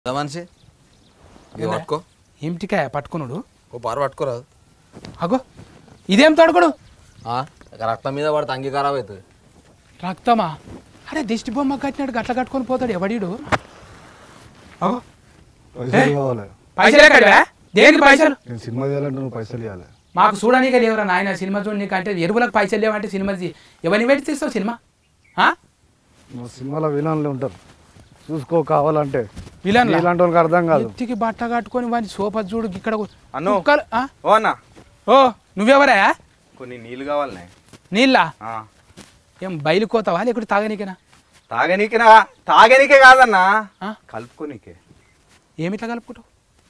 పెద్ద మనిషి ఇది పట్టుకో ఏమిటికాయ పట్టుకున్నాడు ఓ పార పట్టుకోరాదు అగో ఇదేం తొడగడు ఆ, ఇక రక్తం మీద పడితే అంగీ ఖరాబ్ అవుతుంది రక్తమా అరే దిష్టి బొమ్మ కట్టినాడు గట్ల కట్టుకొని పోతాడు ఎవడీడు అగో పైసలు కావాలి పైసలు ఎక్కడవా దేనికి పైసలు నేను సినిమా చేయాలంటే నువ్వు పైసలు ఇవ్వాలి మాకు చూడనీక లేవురా నాయన సినిమా చూడనీక అంటే ఎరువులకు పైసలు లేవంటే సినిమా తీ- ఎవరిని పెట్టి తీస్తావు సినిమా ఆ? నువ్వు సినిమాలో విలన్లు ఉంటారు చూసుకో కావాలంటే విలన్లా? ఇలాంటి వాళ్ళకి అర్థం కాదు ఎత్తికి బట్ట కట్టుకొని వాని సోఫా చూడు ఇక్కడ కూ- అన్నో. కుక్కలు- ఆ? ఓ అన్న ఓ నువ్వెవరా కొన్ని నీళ్ళు కావాలనే నీళ్ళ ఆ. ఏం బయలుకోతావా లేకుంటే తాగనీకేనా తాగనీకేనా తాగనీకే కాదన్నా ఆ? కలుపుకోనీకే ఏమిట్లా కలుపుకుంటావు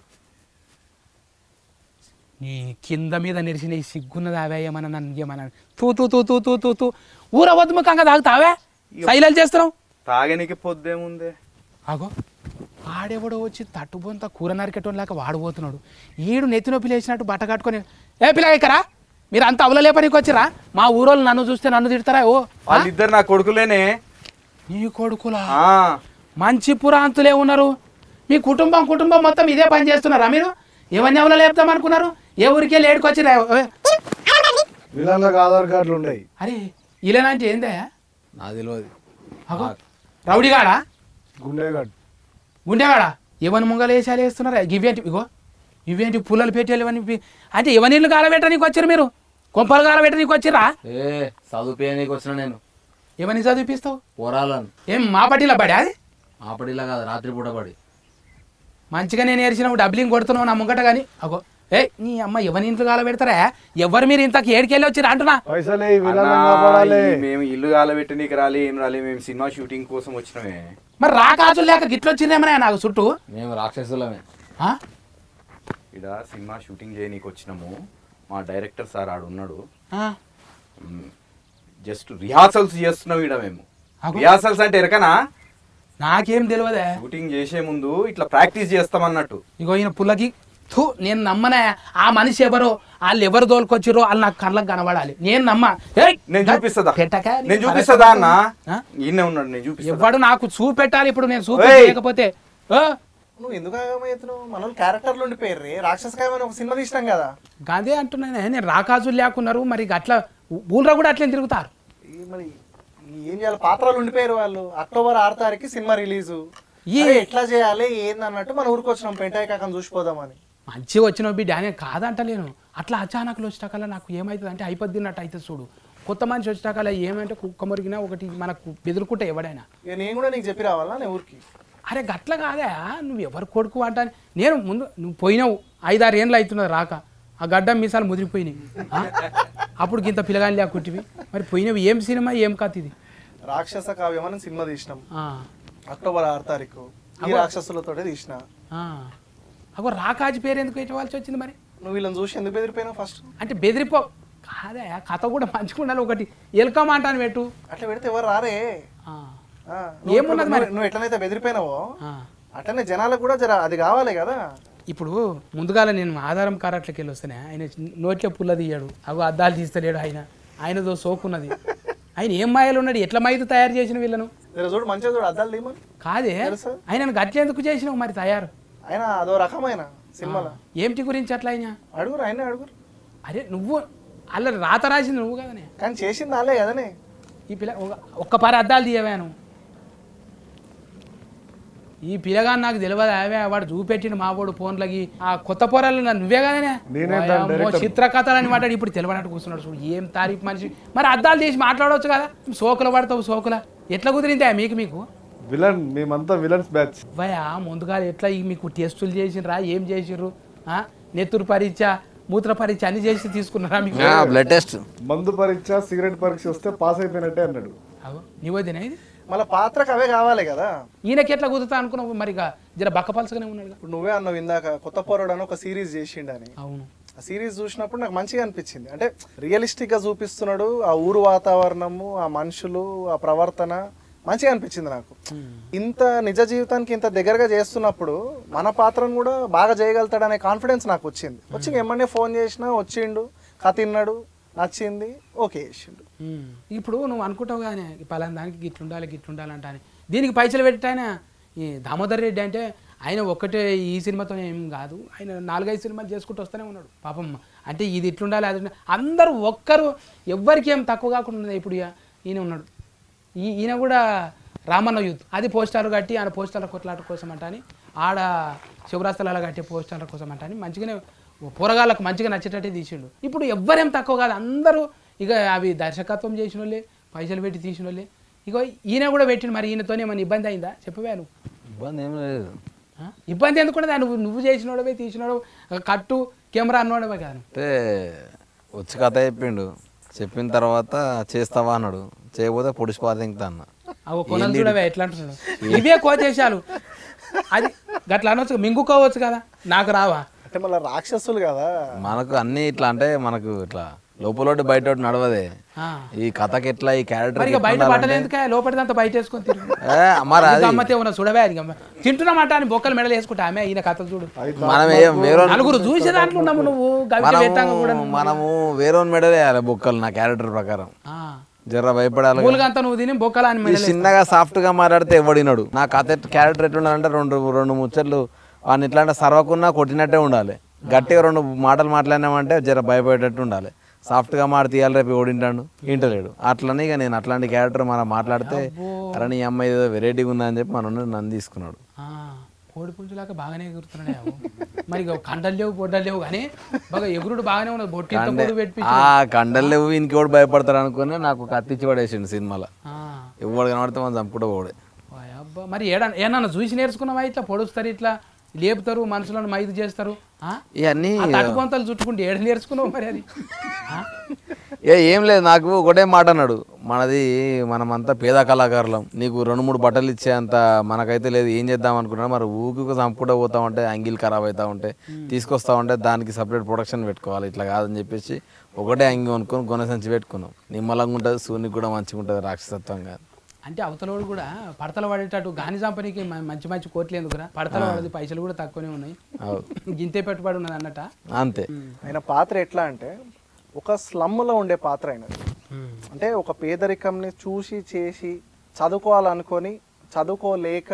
నీ కింద మీద నిరిసిన ఈ సిగ్గున్నది అవే ఏమన్నా నన్ను ఏమన్నా తూ తూ తూ తూ తూ తూ తూ ఊర వద్దుముఖంగా తాగుతావే శైలాలు చేస్తున్నావు తాగనీకి పొద్దేముందే ఆగో ఆడెవడో వచ్చి తట్టుబొంత కూర నరికెట్టం లేక వాడిపోతున్నాడు ఈడు నెత్తి నొప్పి లేచినట్టు బట్ట కట్టుకొని ఏ పిల్ల ఇక్కరా మీరు అంత అవలలే పనికి వచ్చిరా మా ఊరోళ్ళు నన్ను చూస్తే నన్ను తిడతారా ఓ ఆ? వాళ్ళిద్దరు నా కొడుకులేనే నీ కొడుకులా ఆ. మంచి పురాంతులే ఉన్నారు మీ కుటుంబం కుటుంబం మొత్తం ఇదే పని చేస్తున్నారా మీరు ఎవరిని ఎవరో లేపుతాం అనుకున్నారు ఏ ఊరికే లేడుకొచ్చిరా విలన్లకు ఆధార్ కార్డులు ఉన్నాయి అరే ఇలాంటి ఏందే నా తెలియదు అగో రౌడీగాడా గుండెగడ్ గుండెగాడా ఎవరి ముంగలు వేసాలు వేస్తున్నారా ఇవేంటి ఇగో ఇవేంటి పుల్లలు పెట్టేలు ఇవన్నీ పి- అంటే ఎవరిళ్ళు కాలబెట్టడానికి వచ్చారు మీరు కొంపలు కాలబెట్టడానికి వచ్చిరా ఏ చదువుపోయానికి వచ్చిన నేను ఎవరిని చదివిపిస్తావు పోరాలను ఏం మా పట్టిలో పడి అది ఆపడిలా కాదు రాత్రి పూట పడి మంచిగా నేను ఏడ్చినప్పుడు డబ్లింగ్ కొడుతున్నావు నా ముంగట కానీ అగో ఏ నీ అమ్మ ఎవరి ఇంట్లో కాలబెడతారా ఎవరు మీరు ఇంతకు ఏడికెళ్ళి వచ్చిరా అంటున్నా పైసలే అన్నా, విలన్లను కాపాడాలి ఈ మేము ఇల్లు కాలబెట్టి నీకు రాలే ఏం రాలే మేము సినిమా షూటింగ్ కోసం వచ్చినమే మరి రాకాజులు లేక గిట్లొచ్చిందేమన్నా నాకు చుట్టూ మేము రాక్షసులమే ఆ? ఇక్కడ సినిమా షూటింగ్ చేయనీకి వచ్చినాము మా డైరెక్టర్ సార్ ఆడు ఉన్నాడు ఆ. జస్ట్ రిహార్సల్స్ చేస్తున్నాం ఇక్కడ మేము అగో. రిహార్సల్స్ అంటే ఎరకనా నాకేం తెలియదే షూటింగ్ చేసే ముందు ఇట్లా ప్రాక్టీస్ చేస్తాం అన్నట్టు ఇగో ఈయన పుల్లకి థూ నేను నమ్మనే ఆ మనిషి ఎవరో వాళ్ళు ఎవరు తోలుకొచ్చిరో వాళ్ళు నాకు కళ్ళకు కనబడాలి నేను నమ్మ ఏయ్! నేను చూపిస్తుందా పెట్టక నీ నేను చూపిస్తుందా అన్న ఆ? ఈయనే ఉన్నాడు నేను చూపిస్తా ఎవడు నాకు చూపెట్టాలి ఇప్పుడు నేను ఏయ్! చూపెట్టలేకపోతే ఓ నువ్వు ఎందుకు ఆగమవుతున్నావు మనం క్యారెక్టర్లు ఉండిపోయారు రాక్షస కాయమని ఒక సినిమా తీసినాం కదా అదే అంటున్నానే నేను రాకాజులు లేకున్నారు మరి అట్లా ఊళ్ళో కూడా అట్లే తిరుగుతారు ఈ మరి ఈ ఏం చేయాలి పాత్రలు ఉండిపోయారు వాళ్ళు అక్టోబర్ ఆరు తారీఖు సినిమా రిలీజు ఏ- అరే ఎట్లా చేయాలి ఏంది అన్నట్టు మన ఊరికి వచ్చినాం పెంటాయి కాకని చూసిపోదామని మంచిగా వచ్చిన బిడ్డ అనే కాదంటలేను అట్లా అచానకులు వచ్చాకల్లా నాకు ఏమవుతుంది అంటే అయిపోద్దిన్నట్టు అయితే చూడు కొత్త మనిషి వచ్చాకల్లా ఏమంటే కుక్క మురిగినా ఒకటి మనకు బెదురుకుంటే ఎవడైనా ఇక నేను కూడా నీకు చెప్పి రావాలా నేను ఊరికి అరే గట్ల కాదా నువ్వు ఎవరు కొడుకు అంటా నేను ముందు నువ్వు పోయినావు ఐదారు ఏండ్లు అవుతున్నది రాక ఆ గడ్డం మీసాలు ముదిరిపోయినాయి ఆ? అప్పుడు ఇంత పిల్లగాని లేకుంటివి మరి పోయినవి ఏం సినిమా ఏం కథ ఇది రాక్షస కావ్యం అని సినిమా తీసినాం ఆ, అక్టోబర్ ఆరు తారీఖు ఈ రాక్షసులతోటే తీసిన ఆ. అగో రాకాజు పేరు ఎందుకు పెట్టవలసి వచ్చింది మరి నువ్వు వీళ్ళని చూసి ఎందుకు బెదిరిపోయినావు ఫస్ట్ అంటే బెదిరిపో కాదా కథ కూడా మంచిగా ఉండాలి ఒకటి ఎల్కమ్ అంటాను పెట్టు అట్లా పెడితే ఎవరు రారే ఆ, ఆ, నువ్వు ఏమున్నది ఇప్పుడు- మరి? నువ్వు ఎట్లనైతే బెదిరిపోయినావో ఆ. అట్లనే జనాలకు కూడా జర అది కావాలి కదా ఇప్పుడు ముందుగాల నేను ఆధారం కారట్లకి వెళ్ళి వస్తేనే ఆయన నోట్లో పుల్ల తీయడు అగో అద్దాలు తీస్తలేడు ఆయన ఆయనదో సోకున్నది ఆయన ఏం మాయలు ఉన్నాడు ఎట్లా మైదు తయారు చేసిన వీళ్ళను జర చూడు మంచిగా చూడు అద్దాలు తీయమని కాదే తెలుసా? ఆయనను గట్లెందుకు చేసినావు మరి తయారు ఆయన అదో రకమైన సినిమాలో ఏమిటి గురించి అట్లా అయినా అడుగురు ఆయన అడుగురు అరే నువ్వు అల్ల రాత రాసింది నువ్వు కదనే కానీ చేసింది వాళ్ళే కదనే ఈ పిల్ల ఒక- ఒక్క పారి అద్దాలు తీయవాను ఈ పిల్లగాని నాకు తెలియదు అవే వాడు చూపెట్టిన మా వాడు ఫోన్లకి ఆ కొత్త పోరాలు నన్ను నువ్వే కదనే నేనే దాని వాయమ్మో, డైరెక్టర్. చిత్రకథలు అని మాట్లాడి ఇప్పుడు తెలియనట్టు కూర్చున్నాడు చూడు ఏం తారీఫ్ మనిషి మరి అద్దాలు తీసి మాట్లాడవచ్చు కదా సోకుల పడతావు సోకుల ఎట్లా కుదిరిందా మీకు మీకు విలన్ మేమంతా విలన్స్ బ్యాచ్ భయా ముందుగా ఎట్లా ఈ మీకు టెస్టులు చేసిండ్రా ఏం చేసిర్రు ఆ? నెత్తురు పరీక్ష మూత్ర పరీక్ష అన్ని చేసి తీసుకున్నారా మీకు బ్లడ్ టెస్ట్ మందు పరీక్ష సిగరెట్ పరీక్ష వస్తే పాస్ అయిపోయినట్టే అన్నాడు అగో, నీవోదేనా ఇది మళ్ళీ పాత్రకు అవే కావాలి కదా ఈయనకి ఎట్లా కుదురుతా అనుకున్నావు మరి ఇక జర బక్కపలసగానే ఉన్నాడు ఇప్పుడు నువ్వే అన్నావు ఇందాక కొత్త పోరాడు అని ఒక సిరీస్ చేసిండని అవును ఆ సిరీస్ చూసినప్పుడు నాకు మంచిగా అనిపించింది అంటే రియలిస్టిక్ గా చూపిస్తున్నాడు ఆ ఊరు వాతావరణము ఆ మనుషులు ఆ ప్రవర్తన మంచిగా అనిపించింది నాకు ఇంత నిజ జీవితానికి ఇంత దగ్గరగా చేస్తున్నప్పుడు మన పాత్రను కూడా బాగా చేయగలుగుతాడనే కాన్ఫిడెన్స్ నాకు వచ్చింది వచ్చి ఎమ్మనే ఫోన్ చేసినా వచ్చిండు కథ తిన్నాడు నచ్చింది ఓకే చేసిండు ఉమ్. ఇప్పుడు నువ్వు అనుకుంటావు కానీ పలానా దానికి గిట్లుండాలి గిట్లుండాలి అంట అని దీనికి పైసలు పెట్టాయన ఈ దామోదర్ రెడ్డి అంటే ఆయన ఒక్కటే ఈ సినిమాతో ఏం కాదు ఆయన నాలుగైదు సినిమాలు చేసుకుంటూ వస్తూనే ఉన్నాడు పాపం అంటే ఇది ఇట్లుండాలి అది ఉండాలి. అందరూ ఒక్కరు ఎవ్వరికి ఏం తక్కువ కాకుండా ఉన్నది ఇప్పుడు ఇక ఈయన ఉన్నాడు ఈ ఈయన కూడా రామన్న యూత్ అది పోస్టర్లు కట్టి ఆయన పోస్టర్ల కొట్లాట కోసం అంట అని ఆడ శివరాస్తలాల కట్టే పోస్టర్ల కోసం అంట అని మంచిగానే పోరగాళ్ళకు మంచిగా నచ్చేటట్టే తీసిండు ఇప్పుడు ఎవ్వరేం తక్కువ కాదు అందరూ ఇక అవి దర్శకత్వం చేసిన వాళ్ళే పైసలు పెట్టి తీసిన వాళ్ళే ఇక ఈయన కూడా పెట్టిండు మరి ఈయనతో ఏమైనా ఇబ్బంది అయిందా చెప్పవే నువ్వు ఇబ్బంది ఏం లేదు ఆ? ఇబ్బంది ఎందుకుంటే నువ్వు నువ్వు చేసినోడవే తీసినోడు కట్టు కెమెరా అన్నోడవే కాదు అంటే వచ్చి కథ చెప్పిండు చెప్పిన తర్వాత చేస్తావా అన్నాడు చేయకపోతే పొడిచి పాతింగుతా అన్న అవి కొనలు చూడవే ఎట్లా అంటున్నాడు ఇవే కోచేశాలు అది గట్లా అనొచ్చు మింగుకోవచ్చు కదా నాకు రావా అంటే మళ్ళీ రాక్షసులు కదా మనకు అన్ని ఇట్లా అంటే మనకు ఇట్లా లోపల బయట ఒకటి నడవదే ఆ. ఈ కథకి ఎట్లా ఈ క్యారెక్టర్ మరి ఇక బయట బట్టలు ఎందుకే లోపలిదంతా బయట వేసుకొని తిరుగు మరి అది అమ్మతే ఉన్న చూడవే అది గమ్మ. తింటున్నామంట అని బొక్కలు మెడలు వేసుకుంటా ఆమె ఈయన కథలు చూడు మనం ఏం వేరే నలుగురు చూసే దాంట్లో ఉన్నాము నువ్వు గవిట పెట్టాక కూడా మనము మనము వేరే మెడల్ వేయాలి బొక్కలు నా క్యారెక్టర్ ప్రకారం ఆ. జర్ర భయపడాలి పూలుగా అంతా నువ్వు తిని బొక్కలు అని ఈ మెడలు చిన్నగా సాఫ్ట్ గా మాట్లాడితే ఎవడినాడు నా కథ క్యారెక్టర్ ఎట్లుండాలంటే రెండు రెండు ముచ్చట్లు వాడిని ఎట్లా అంటే సర్వకున్నా కొట్టినట్టే ఉండాలి గట్టిగా రెండు మాటలు మాట్లాడినామంటే జర భయపడేటట్టు ఉండాలి సాఫ్ట్ గా మాట తీయాలి రేపు ఓడింటాడు ఇంటలేడు అట్లనే ఇక నేను అట్లాంటి క్యారెక్టర్ మనం మాట్లాడితే అరే నీ అమ్మాయి ఏదో వెరైటీగా ఉందని చెప్పి మనం నన్ను తీసుకున్నాడు ఆ, కోడి పుంజులాగా బాగానే ఎగురుతున్నాడే అవు. మరి ఇక కండలు లేవు బొడ్డలు లేవు కానీ బాగా ఎగురుడు బాగానే ఉన్నది బొట్టి పొడి పెట్టి ఆ కండలు లేవు ఇంకి కూడా భయపడతాడు అనుకుని నాకు కత్తిచ్చి పడేసిండు సినిమాలో ఆ. ఎవడు కనబడితే మనం చంపుకుంటూ పోడే ఓయ్ అబ్బా మరి ఏడా ఏమన్నా చూసి నేర్చుకున్నావా ఇట్లా పొడుస్తారు ఇట్లా లేపుతారు మనుషులను మైదు చేస్తారు ఆ? ఇవన్నీ ఆ తట్టుకొంతలు చుట్టుకుంటే ఏడ నేర్చుకున్నావు మరి అది ఆ? ఏ ఏం లేదు నాకు ఒకటే మాట అన్నాడు మనది మనమంతా పేద కళాకారులం నీకు రెండు మూడు బట్టలు ఇచ్చేంత మనకైతే లేదు ఏం చేద్దాం అనుకున్నాడు మరి ఊకి చంపుకుంటూ పోతా ఉంటే అంగిల్ ఖరాబ్ అవుతా ఉంటే తీసుకొస్తా ఉంటే దానికి సపరేట్ ప్రొడక్షన్ పెట్టుకోవాలి ఇట్లా కాదని చెప్పేసి ఒకటే అంగి కొనుక్కొని గొన సంచి పెట్టుకున్నాం నిమ్మలంగా ఉంటుంది సూర్యునికి కూడా మంచిగా ఉంటుంది రాక్షసత్వం కాదు అంటే అవతలోడు కూడా పడతల పడేటట్టు గాని చంపనీకి మ- మంచి మంచి కోట్లు ఎందుకురా పడతల పడది పైసలు కూడా తక్కువనే ఉన్నాయి అవు. గింతే పెట్టుబడి ఉన్నది అన్నట అంతే ఆయన పాత్ర ఎట్లా అంటే ఒక స్లమ్లో ఉండే పాత్ర అయినది అంటే ఒక పేదరికంని చూసి చేసి చదువుకోవాలనుకొని చదువుకోలేక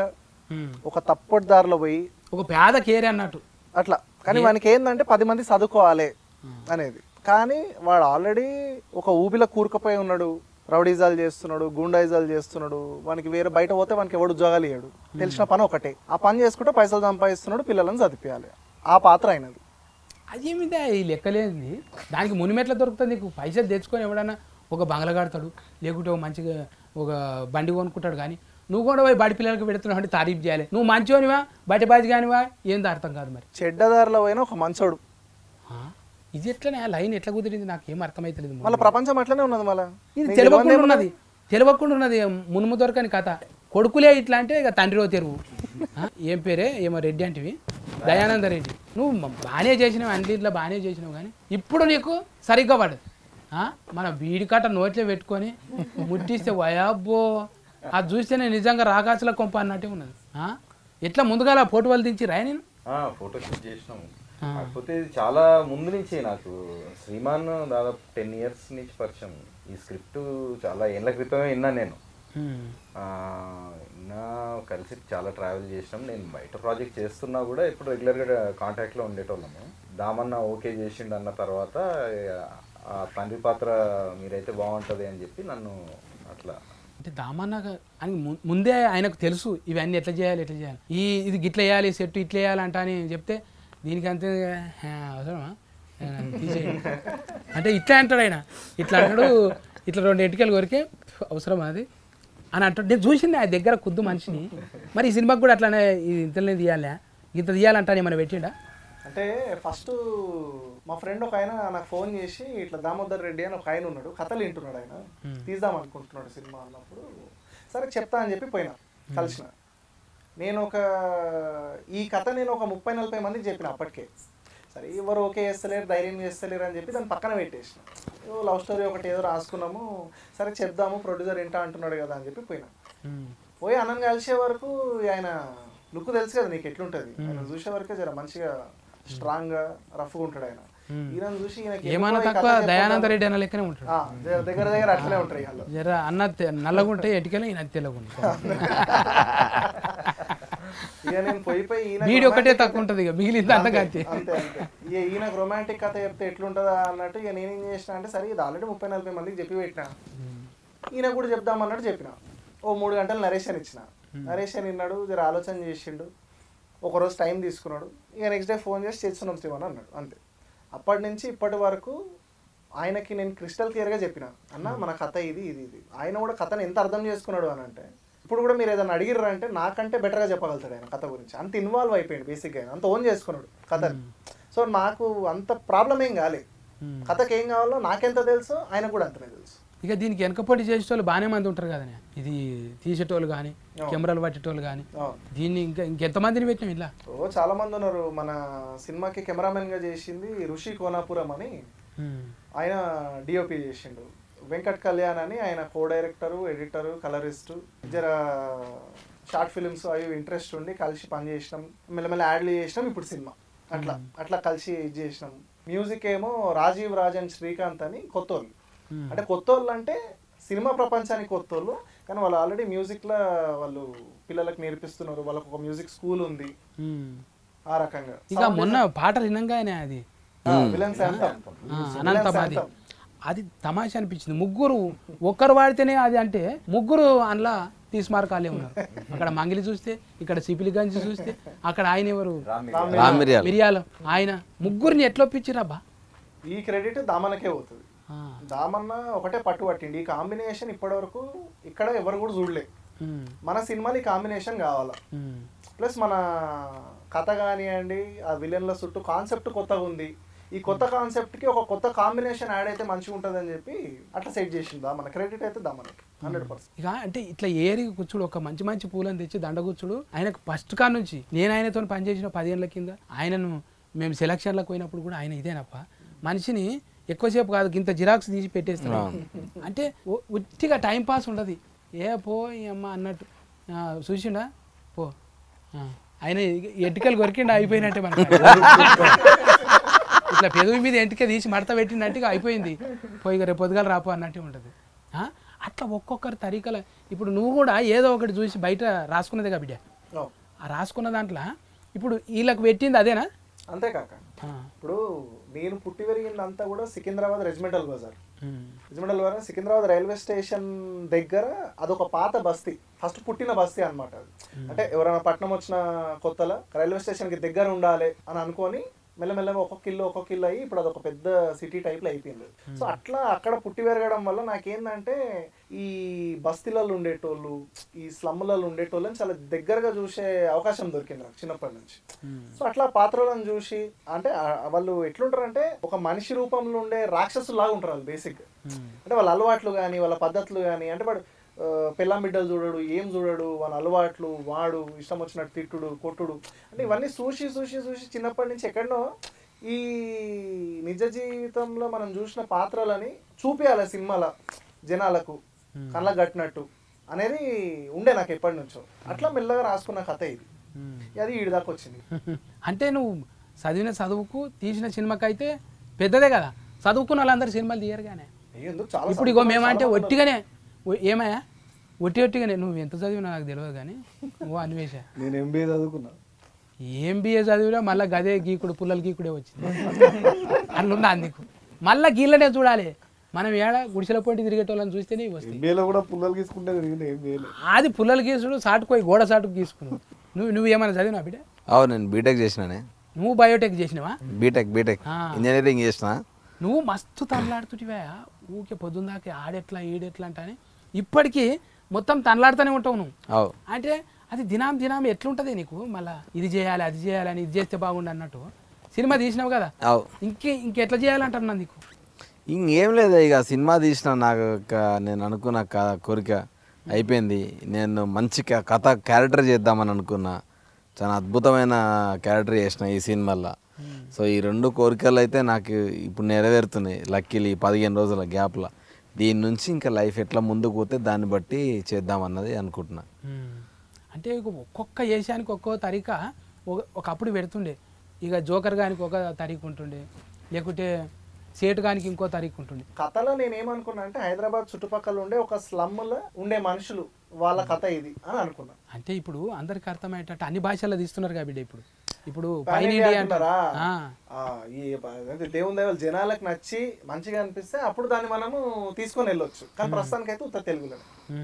ఒక తప్పుడు దారిలో పోయి ఒక పేద కేరే అన్నట్టు అట్లా కానీ వానికి ఏంటంటే పది మంది చదువుకోవాలి అనేది కానీ వాడు ఆల్రెడీ ఒక ఊబిలో కూరుకుపోయి ఉన్నాడు రౌడీజాలు చేస్తున్నాడు గూండాయిజాలు చేస్తున్నాడు వానికి వేరే బయట పోతే వానికి ఎవడు ఉద్యోగాలు ఇయ్యాడు తెలిసిన పని ఒకటే ఆ పని చేసుకుంటే పైసలు సంపాదిస్తున్నాడు పిల్లలను చదివించాలి ఆ పాత్ర అయినది అదేమిదే ఈ లెక్కలేంది దానికి మునిమెట్ల దొరుకుతుంది నీకు పైసలు తెచ్చుకొని ఎవడన్నా ఒక బంగ్లా కడతాడు లేకుంటే ఒక మంచిగా ఒక బండి కొనుక్కుంటాడు కానీ నువ్వు కూడా పోయి బడి పిల్లలకి పెడుతున్నావు అంటే తారీఫ్ చేయాలి నువ్వు మంచివనివా బయట బాజీ కానివా ఏందో అర్థం కాదు మరి చెడ్డదారిలో పోయిన ఒక మంచోడు ఆ? ఇది ఎట్లనే ఆ లైన్ ఎట్లా కుదిరింది నాకు ఏం అర్థమైతలేదు మళ్ళీ ప్రపంచం అట్లనే ఉన్నది మళ్ళీ ఇది తెలియకుండా ఉన్నది తెలియకుండా ఉన్నది మునుము దొరకని కథ కొడుకులే ఇట్లా అంటే ఇక తండ్రిలో తెరువు ఆ? ఏం పేరే ఏమో రెడ్డి అంటివి దయానంద రెడ్డి నువ్వు మ- బాగానే చేసినావు అన్నింటిలో బాగానే చేసినావు కానీ ఇప్పుడు నీకు సరిగ్గా పడదు ఆ? మన వీడి కట్ట నోట్లో పెట్టుకొని ముట్టిస్తే వయాబ్బో అది చూస్తేనే నిజంగా రాకాసుల కొంప అన్నట్టే ఉన్నది ఆ? ఎట్లా ముందుగా పోటు వాళ్ళు దించి రాయ నేను ఫోటో షూట్ చేసినాము కాకపోతే ఇది చాలా ముందు నుంచి నాకు శ్రీమాన్ దాదాపు టెన్ ఇయర్స్ నుంచి పరిచయం ఈ స్క్రిప్ట్ చాలా ఏళ్ళ క్రితమే విన్నా నేను ఆ, విన్నా కలిసి చాలా ట్రావెల్ చేసినాం నేను బయట ప్రాజెక్ట్ చేస్తున్నా కూడా ఎప్పుడు రెగ్యులర్గా కాంటాక్ట్లో ఉండేటోళ్ళము దామన్న ఓకే చేసిండు అన్న తర్వాత ఆ తండ్రి పాత్ర మీరైతే బాగుంటుంది అని చెప్పి నన్ను అట్లా అంటే దామన్న అని ము- ముందే ఆయనకు తెలుసు ఇవన్నీ ఎట్లా చేయాలి ఎట్లా చేయాలి ఈ ఇది గిట్ల వేయాలి సెట్ ఇట్లా వేయాలంట అని చెప్తే దీనికి అంతే "హా, అవసరమా ఆ, తీసేయండి." అంటే ఇట్లా అంటాడు ఆయన ఇట్లా అంటాడు ఇట్లా రెండు ఎటుకలు కొరికే అవసరమా అది అని అంటాడు నేను చూసింది ఆయన దగ్గర కుద్దు మనిషిని మరి ఈ సినిమాకి కూడా అట్లానే ఇది ఇంతనే తీయాలా ఇంత తీయాలంట ఏమైనా పెట్టిండా అంటే ఫస్ట్ మా ఫ్రెండ్ ఒక ఆయన నాకు ఫోన్ చేసి ఇట్లా దామోదర్ రెడ్డి అని ఒక ఆయన ఉన్నాడు కథలు వింటున్నాడు ఆయన తీద్దాం అనుకుంటున్నాడు సినిమా అన్నప్పుడు సరే చెప్తా అని చెప్పి పోయినా కలిసిన నేను ఒక ఈ కథ నేను ఒక ముప్పై నలభై మందికి చెప్పిన అప్పటికే సరే ఎవరు ఓకే చేస్తలేరు ధైర్యం చేస్తలేరు అని చెప్పి దాన్ని పక్కన పెట్టేసిన ఏదో లవ్ స్టోరీ ఒకటి ఏదో రాసుకున్నాము సరే చెప్దాము ప్రొడ్యూసర్ ఏంటా అంటున్నాడు కదా అని చెప్పి పోయినా పోయి అన్నం కలిసే వరకు ఆయన లుక్ తెలుసు కదా నీకు ఎట్లుంటది ఆయన చూసే వరకే జర మంచిగా స్ట్రాంగ్ గా రఫ్గా ఉంటాడు ఆయన ఈయన చూసి ఈయనకి ఏమన్నా ఎందుకో ఈ తక్కువ కథ చెప్పొద్దు దయానంద రెడ్డి అన్న లెక్కనే ఉంటాడు ఆ, దగ్గర దగ్గర దగ్గర అట్లనే ఉంటాయి వాళ్ళు జర అన్న తె- నల్లగుంటే ఎటుకెళ్ళి ఈయన తెల్లగుంటే ఇక నేను పోయి పోయి ఈయన వీడియో ఒకటే తక్కువ ఉంటుంది ఇక మిగిలింది అంతా అంతే కలిసి అంతే అంతే ఇక ఈయనకు రొమాంటిక్ కథ చెప్తే ఎట్లుంటుందా అన్నట్టు ఇక నేనేం చేసిన అంటే సరే ఇది ఆల్రెడీ ముప్పై నలభై మందికి చెప్పి పెట్టిన ఈయన కూడా చెప్దాం అన్నట్టు చెప్పిన ఓ మూడు గంటలు నరేషన్ ఇచ్చిన నరేషన్ విన్నాడు జర ఆలోచన చేసిండు ఒకరోజు టైం తీసుకున్నాడు ఇక నెక్స్ట్ డే ఫోన్ చేసి చేస్తున్నాం శ్రీమన్ అన్నాడు అంతే అప్పటి నుంచి ఇప్పటి వరకు ఆయనకి నేను క్రిస్టల్ క్లియర్గా చెప్పిన అన్న మన కథ ఇది ఇది ఇది ఆయన కూడా కథను ఎంత అర్థం చేసుకున్నాడు అని అంటే ఇప్పుడు కూడా మీరు ఏదైనా అడిగిర్రు అంటే నాకంటే బెటర్గా చెప్పగలుగుతాడు ఆయన కథ గురించి అంత ఇన్వాల్వ్ అయిపోయాడు బేసిక్గా ఆయన అంత ఓన్ చేసుకున్నాడు కథని సో నాకు అంత ప్రాబ్లం ఏం కాలే కథకి ఏం కావాలో నాకెంత తెలుసు ఆయన కూడా అంతనే తెలుసు ఇక దీనికి వెనకపోటీ చేసేటోళ్ళు బాగానే మంది ఉంటారు కదనే ఇది తీసేటోళ్ళు కానీ కెమెరాలు పట్టేటోళ్ళు కానీ అవును. దీన్ని ఇంకా ఇంకెంతమందిని పెట్టినాం ఇలా ఓ చాలా మంది ఉన్నారు మన సినిమాకి కెమెరామెన్ గా చేసింది ఋషి కోనాపురం అని ఆయన డిఓపి చేసిండు వెంకట్ కళ్యాణ్ అని ఆయన కో డైరెక్టరు ఎడిటరు కలరిస్టు జర షార్ట్ ఫిల్మ్స్ అవి ఇంట్రెస్ట్ ఉండి కలిసి పని చేసినాం మెల్లమెల్ల యాడ్లు చేసినాం ఇప్పుడు సినిమా అట్లా అట్లా కలిసి ఇది చేసినాం మ్యూజిక్ ఏమో రాజీవ్ రాజన్ శ్రీకాంత్ అని కొత్తోళ్ళు అంటే కొత్తోళ్ళు అంటే సినిమా ప్రపంచానికి కొత్తోళ్ళు కానీ వాళ్ళు ఆల్రెడీ మ్యూజిక్లో వాళ్ళు పిల్లలకు నేర్పిస్తున్నారు వాళ్ళకు ఒక మ్యూజిక్ స్కూల్ ఉంది ఆ రకంగా ఇక మొన్న పాటలు వినంగానే అది విలన్స్ అంటాం ఆ, అనంతబాది అది తమాషా అనిపించింది ముగ్గురు ఒక్కరు వాడితేనే అది అంటే ముగ్గురు అందులో తీసుమార్కాలే ఉన్నారు అక్కడ మంగిలి చూస్తే ఇక్కడ సిపిలి గంజి చూస్తే అక్కడ ఆయన ఎవరు రామ్ మిరియాలు మిరియాలు ఆయన ముగ్గురిని ఎట్లా ఒప్పించిరబ్బా ఈ క్రెడిట్ దామన్నకే పోతుంది ఆ, దామన్న ఒకటే పట్టు పట్టిండి ఈ కాంబినేషన్ ఇప్పటివరకు ఇక్కడ ఎవరు కూడా చూడలే ఉమ్, మన సినిమాలు ఈ కాంబినేషన్ కావాలా ఉమ్, ప్లస్ మన కథ కానివ్వండి ఆ విలన్ల చుట్టూ కాన్సెప్ట్ కొత్తగా ఉంది ఈ కొత్త కాన్సెప్ట్కి ఒక కొత్త కాంబినేషన్ యాడ్ అయితే మంచిగా ఉంటుంది అని చెప్పి అట్లా సెట్ చేసిందా మన క్రెడిట్ అయితే దామన్నకి హండ్రెడ్ పర్సెంట్ ఇక అంటే ఇట్లా ఏరి కూర్చుడు ఒక మంచి మంచి పూలను తెచ్చి దండ కూర్చుడు ఆయనకు ఫస్ట్ కా నుంచి నేను ఆయనతో పనిచేసిన పదేళ్ల కింద ఆయనను మేము సెలక్షన్లకు పోయినప్పుడు కూడా ఆయన ఇదేనప్ప మనిషిని ఎక్కువసేపు కాదు ఇంత జిరాక్స్ తీసి పెట్టేస్తాడు అంటే ఉ- ఉట్టిగా టైం పాస్ ఉండదు ఏ పో ఈ అమ్మ అన్నట్టు ఆ, చూసిండా పో ఆ, ఆయన ఎట్టుకలు కొరికిండా అయిపోయినట్టే మనకు ఇట్లా పెదవి మీద ఎంటికే తీసి మడత పెట్టినట్టుగా అయిపోయింది పోయి రేపు పొద్దుగాల రాపో అన్నట్టే ఉంటుంది ఆ? అట్లా ఒక్కొక్కరి తరీకల ఇప్పుడు నువ్వు కూడా ఏదో ఒకటి చూసి బయట రాసుకున్నదే బిడ్డ ఆ రాసుకున్న దాంట్లో ఇప్పుడు వీళ్ళకి పెట్టింది అదేనా అంతేకాక ఆ. ఇప్పుడు నేను పుట్టి పెరిగిందంతా కూడా సికింద్రాబాద్ రెజిమెంటల్ బజార్ ఉమ్. రెజిమెంటల్ బజార్ సికింద్రాబాద్ రైల్వే స్టేషన్ దగ్గర అదొక పాత బస్తీ ఫస్ట్ పుట్టిన బస్తీ అన్నమాట అది అంటే ఎవరైనా పట్నం వచ్చిన కొత్తలో రైల్వే స్టేషన్కి దగ్గర ఉండాలి అని అనుకొని మెల్లమెల్లగా ఒక్కొక్క ఇల్లు ఒక్కొక్క ఇల్లు అయ్యి ఇప్పుడు అదొక పెద్ద సిటీ టైప్లో అయిపోయింది సో అట్లా అక్కడ పుట్టి పెరగడం వల్ల నాకేందంటే ఈ బస్తీలలో ఉండేటోళ్ళు ఈ స్లమ్లలో ఉండేటోళ్ళని చాలా దగ్గరగా చూసే అవకాశం దొరికింది నాకు చిన్నప్పటి నుంచి సో అట్లా పాత్రలను చూసి అంటే ఆ- వాళ్ళు ఎట్లుంటారంటే ఒక మనిషి రూపంలో ఉండే రాక్షసులు లాగా ఉంటారు వాళ్ళు బేసిక్ అంటే వాళ్ళ అలవాట్లు కానీ వాళ్ళ పద్ధతులు కానీ అంటే వాడు ఆ, పెళ్ళాం బిడ్డలు చూడడు ఏం చూడడు వాళ్ళ అలవాట్లు వాడు ఇష్టం వచ్చినట్టు తిట్టుడు కొట్టుడు అంటే ఇవన్నీ చూసి చూసి చూసి చిన్నప్పటి నుంచి ఎక్కడనో ఈ నిజ జీవితంలో మనం చూసిన పాత్రలని చూపించాలి సినిమాల జనాలకు కళ్ళకు కట్టినట్టు అనేది ఉండే నాకు ఎప్పటి నుంచో అట్లా మెల్లగా రాసుకున్న కథ ఇది అది ఈడి దాకా వచ్చింది అంటే నువ్వు చదివిన చదువుకు తీసిన సినిమాకైతే పెద్దదే కదా చదువుకున్న వాళ్ళందరూ సినిమాలు తీయరు కానీ ఎందుకు చాలా ఇప్పుడు ఇగో మేమంటే ఒట్టిగానే ఒ- ఏమయ్యా ఒట్టి ఒట్టిగానే నువ్వు ఎంత చదివినా నాకు తెలియదు కానీ ఓ అన్వేష నేను ఎంబీఏ చదువుకున్నా ఏం బిఏ చదివినా మళ్ళీ గదే గీకుడు పుల్లలు గీకుడే వచ్చింది అట్లుందా అందుకు మళ్ళీ గీళ్ళనే చూడాలి మనం ఏడ గుడిసెల పోటీ తిరిగేటోళ్ళని చూస్తేనే ఇవి వస్తాయి ఎంబీఏలో కూడా పుల్లలు తీసుకుంటే తిరిగింది ఏం చేయలేదు అది పుల్లలు గీసుడు సాటుకోయి గోడ సాటుకు గీసుకున్నావు నువ్వు నువ్వు ఏమైనా చదివినా బిడ్డ అవు నేను బీటెక్ చేసినానే నువ్వు బయోటెక్ చేసినావా బీటెక్ బీటెక్ ఆ. ఇంజనీరింగ్ చేసిన నువ్వు మస్తు తనలాడుతుంటివా ఊకే పొద్దున్నాకే ఆడెట్లా ఈడెట్లా అంట అని ఇప్పటికీ మొత్తం తనలాడుతూనే ఉంటావు నువ్వు అవు అంటే అది దినాం దినాం ఎట్లుంటది నీకు మళ్ళా ఇది చేయాలి అది చేయాలి అని ఇది చేస్తే బాగుండు అన్నట్టు సినిమా తీసినావు కదా అవు ఇంకే ఇంకెట్లా చేయాలంటున్నా నీకు ఇంకేం లేదు ఇక సినిమా తీసిన నాకు ఒక నేను అనుకున్న క- కోరిక అయిపోయింది నేను మంచి క- కథ క్యారెక్టర్ చేద్దామని అనుకున్నా చాలా అద్భుతమైన క్యారెక్టర్ చేసిన ఈ సినిమాలో సో ఈ రెండు కోరికలు అయితే నాకు ఇప్పుడు నెరవేరుతున్నాయి లక్కీలు ఈ పదిహేను రోజుల గ్యాప్లో దీని నుంచి ఇంకా లైఫ్ ఎట్లా ముందుకు పోతే దాన్ని బట్టి చేద్దామన్నది అనుకుంటున్నా అంటే ఇక ఒక్కొక్క ఏషానికి ఒక్కో తరీక ఒక ఒకప్పుడు పెడుతుండే ఇక జోకర్ గానికి ఒక తరీక ఉంటుండే లేకుంటే సేటు గానికి ఇంకో తరీక ఉంటుండే కథలో నేను ఏమనుకున్నా అంటే హైదరాబాద్ చుట్టుపక్కల ఉండే ఒక స్లమ్లో ఉండే మనుషులు వాళ్ళ కథ ఇది అని అనుకున్నా అంటే ఇప్పుడు అందరికి అర్థమయ్యేటట్టు అన్ని భాషల్లో తీస్తున్నారు కాబట్టి ఇప్పుడు ఇప్పుడు Pan పైన India ఇండియా అంటారా అంటున్నారా? ఆ, ఈ అదే దేవుని దయవల్ల జనాలకు నచ్చి మంచిగా అనిపిస్తే అప్పుడు దాన్ని మనము తీసుకొని వెళ్ళొచ్చు కానీ ప్రస్తుతానికి అయితే ఉత్త తెలుగులో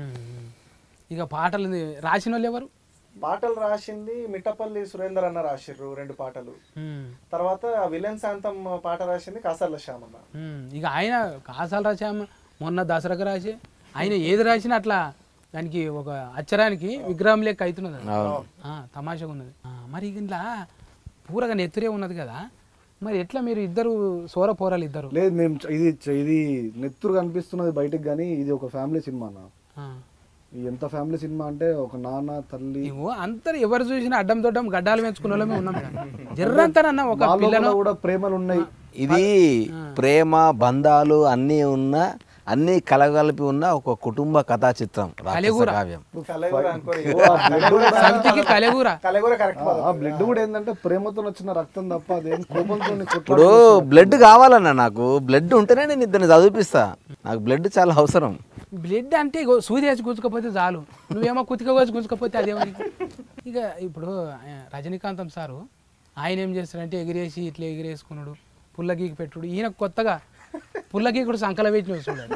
ఇక పాటలు రాసిన వాళ్ళు ఎవరు పాటలు రాసింది మిట్టపల్లి సురేందర్ అన్న రాసిర్రు రెండు పాటలు ఉమ్, తర్వాత విలన్ శాంతం పాట రాసింది కాసర్ల శ్యామన్న ఉమ్, ఇక ఆయన కాసాలు రాసాము మొన్న దసరాకు రాసి ఆయన ఏది రాసినా అట్లా దానికి ఒక అచ్చరానికి విగ్రహం లెక్క అవుతున్నది అది. ఆ, తమాషగా ఉన్నది ఆ, మరి ఇక ఇంట్లో పూరగా నెత్తురే ఉన్నది కదా మరి ఎట్లా మీరు ఇద్దరు సోర పోరాలు ఇద్దరు లేదు మేము చ- ఇది చ- ఇది నెత్తురు కనిపిస్తున్నది బయటకు కానీ ఇది ఒక ఫ్యామిలీ సినిమా అన్న ఆ. ఇది ఎంత ఫ్యామిలీ సినిమా అంటే ఒక నాన్న తల్లి ఇగో అందరు ఎవరు చూసినా అడ్డం దొడ్డం గడ్డాలు పెంచుకున్న వాళ్ళమే ఉన్నాం జర్రంతనన్న ఒక మా పిల్లను లోపల కూడా ప్రేమలు ఉన్నాయి ఇది ప్రేమ బంధాలు అన్నీ ఉన్న అన్నీ కలగలిపి ఉన్న ఒక కుటుంబ కథా చిత్రం రాక్షస కావ్యం కలగూర అనుకోని సమితికి కలెగూర కలగూర కరెక్ట్ ఆ బ్లడ్ కూడా ఏంటంటే ప్రేమతో వచ్చిన రక్తం తప్ప అదేం కోపంతో ఇప్పుడు బ్లడ్ కావాలన్న నాకు బ్లడ్ ఉంటేనే నేను ఇద్దరిని చదివిపిస్తా నాకు బ్లడ్ చాలా అవసరం బ్లడ్ అంటే ఇగో సూది వేసి గుంజుకపోతే చాలు నువ్వేమో కుతిక వేసి గుంజుకపోతే అదేమో నీకు. ఇక ఇప్పుడు ఆ, రజనీకాంతం సారు ఆయన ఏం చేస్తాడంటే ఎగిరేసి ఇట్లా ఎగిరేసుకున్నాడు పుల్ల గీకి పెట్టుడు ఈయన కొత్తగా పుల్ల గీకుడు సంకల పెట్టిన చూడాడు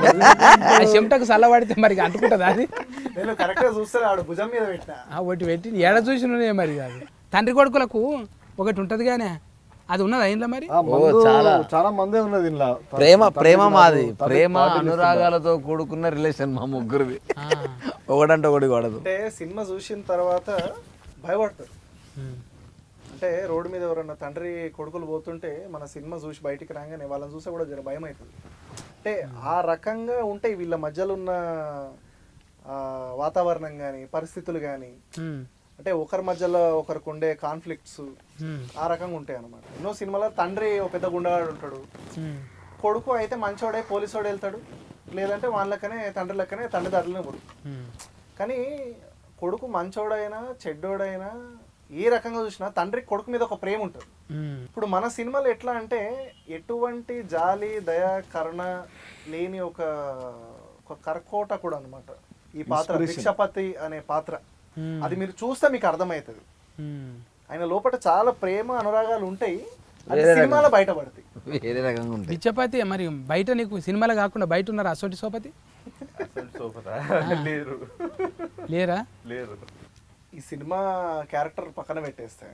ఆ చెమటకు చల్లబడితే మరి అంటుకుంటుంది అది నేను కరెక్ట్ గా చూస్తే ఆడు భుజం మీద పెట్టిన ఆ ఒకటి పెట్టి ఏడ చూసిననే మరి అది తండ్రి కొడుకులకు ఒకటి ఉంటుంది కానీ అది ఉన్నది అయిందా మరి ఆ మందు చాలా మందే ఉన్నది ఇంట్లో ప్రేమ ప్రేమ మాది ప్రేమ అనురాగాలతో కూడుకున్న రిలేషన్ మా ముగ్గురిది ఆ. ఒకడంటే ఒకటి కూడదు అంటే సినిమా చూసిన తర్వాత భయపడతారు ఉమ్. అంటే రోడ్డు మీద ఎవరన్నా తండ్రి కొడుకులు పోతుంటే మన సినిమా చూసి బయటికి రాగానే వాళ్ళని చూస్తే కూడా జర భయం అవుతుంది అంటే ఆ రకంగా ఉంటాయి వీళ్ళ మధ్యలో ఉన్న ఆ, వాతావరణం కానీ పరిస్థితులు కానీ ఉమ్. అంటే ఒకరి మధ్యలో ఒకరికి ఉండే కాన్ఫ్లిక్ట్స్ ఉమ్. ఆ రకంగా ఉంటాయి అన్నమాట ఎన్నో సినిమాలో తండ్రి ఒక పెద్ద గుండగాడు ఉంటాడు ఉమ్. కొడుకు అయితే మంచోడే పోలీసోడే వెళ్తాడు లేదంటే వాళ్ళ లెక్కనే తండ్రి లెక్కనే తండ్రి దారిలోనే పోడు ఉమ్. కానీ కొడుకు మంచోడైనా చెడ్డోడైనా ఏ రకంగా చూసినా తండ్రికి కొడుకు మీద ఒక ప్రేమ ఉంటుంది ఉమ్. ఇప్పుడు మన సినిమాలు ఎట్లా అంటే ఎటువంటి జాలి దయ కరుణ లేని ఒక ఒక కర్కోట కూడా అనమాట ఈ పాత్ర భిక్షపతి అనే పాత్ర Hmm. అది మీరు చూస్తే మీకు అర్థమవుతుంది ఉమ్. ఆయన లోపల చాలా ప్రేమ అనురాగాలు ఉంటాయి అది సినిమాలో బయటపడతాయి వేరే రకంగా ఉంటాయి బిచ్చపతి మరి బయట నీకు సినిమాలో కాకుండా బయట ఉన్నారు అసోటి సోపతి సోఫరా లేరు లేరా లేరు ఈ సినిమా క్యారెక్టర్ పక్కన పెట్టేస్తే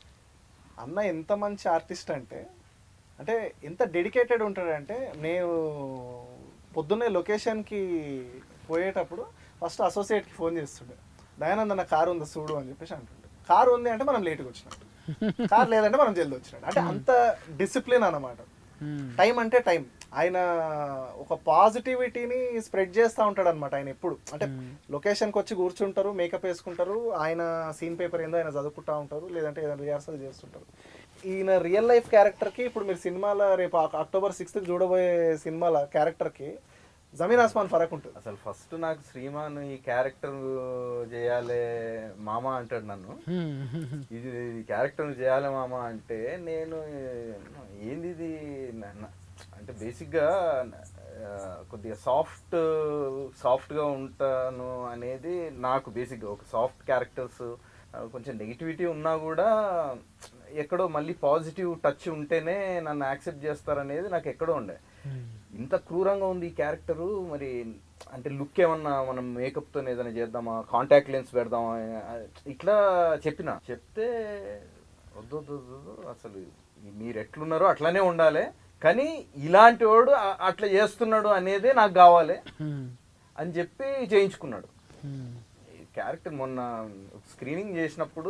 అన్న ఎంత మంచి ఆర్టిస్ట్ అంటే అంటే ఎంత డెడికేటెడ్ ఉంటాడంటే నేను పొద్దున్నే లొకేషన్కి పోయేటప్పుడు ఫస్ట్ అసోసియేట్కి ఫోన్ చేస్తుండే దయానంద్ అన్న కారు ఉందా చూడు అని చెప్పేసి అంటుండే కారు ఉంది అంటే మనం లేట్గా వచ్చినట్టు కార్ లేదంటే మనం జల్ది వచ్చినట్టు అంటే అంత డిసిప్లిన్ అన్నమాట ఉమ్. టైం అంటే టైం ఆయన ఒక పాజిటివిటీని స్ప్రెడ్ చేస్తూ ఉంటాడు అనమాట ఆయన ఎప్పుడు అంటే లొకేషన్కి వచ్చి కూర్చుంటారు మేకప్ వేసుకుంటారు ఆయన సీన్ పేపర్ ఏందో ఆయన చదువుకుంటా ఉంటారు లేదంటే ఏదైనా రిహార్సల్ చేస్తుంటారు ఈయన రియల్ లైఫ్ క్యారెక్టర్కి ఇప్పుడు మీరు సినిమాల రేపు అక్- అక్టోబర్ సిక్స్త్కి చూడబోయే సినిమాల క్యారెక్టర్కి జమీన్ ఆస్మాన్ ఫరక్ ఉంటుంది అసలు ఫస్ట్ నాకు శ్రీమాన్ ఈ క్యారెక్టర్ చేయాలి మామ అంటాడు నన్ను ఉమ్. ఇది ఈ క్యారెక్టర్ చేయాలి మామ అంటే నేను ఏంది ఇది నా- నా- అంటే బేసిక్గా ఆ, కొద్దిగా సాఫ్ట్ సాఫ్ట్గా ఉంటాను అనేది నాకు బేసిక్గా ఒక సాఫ్ట్ క్యారెక్టర్స్ కొంచెం నెగిటివిటీ ఉన్నా కూడా ఎక్కడో మళ్ళీ పాజిటివ్ టచ్ ఉంటేనే నన్ను యాక్సెప్ట్ చేస్తారనేది నాకు ఎక్కడో ఉండే ఇంత క్రూరంగా ఉంది ఈ క్యారెక్టరు మరి అంటే లుక్ ఏమన్నా మనం మేకప్తో ఏదైనా చేద్దామా కాంటాక్ట్ లెన్స్ పెడదామా ఇట్లా చెప్పిన చెప్తే వద్దు వద్దు వద్దు, వద్దు అసలు మీరు ఎట్లున్నారో అట్లానే ఉండాలి కానీ ఇలాంటి వాడు అ- అట్లా చేస్తున్నాడు అనేదే నాకు కావాలి ఉమ్. అని చెప్పి చేయించుకున్నాడు ఉమ్. ఈ క్యారెక్టర్ మొన్న స్క్రీనింగ్ చేసినప్పుడు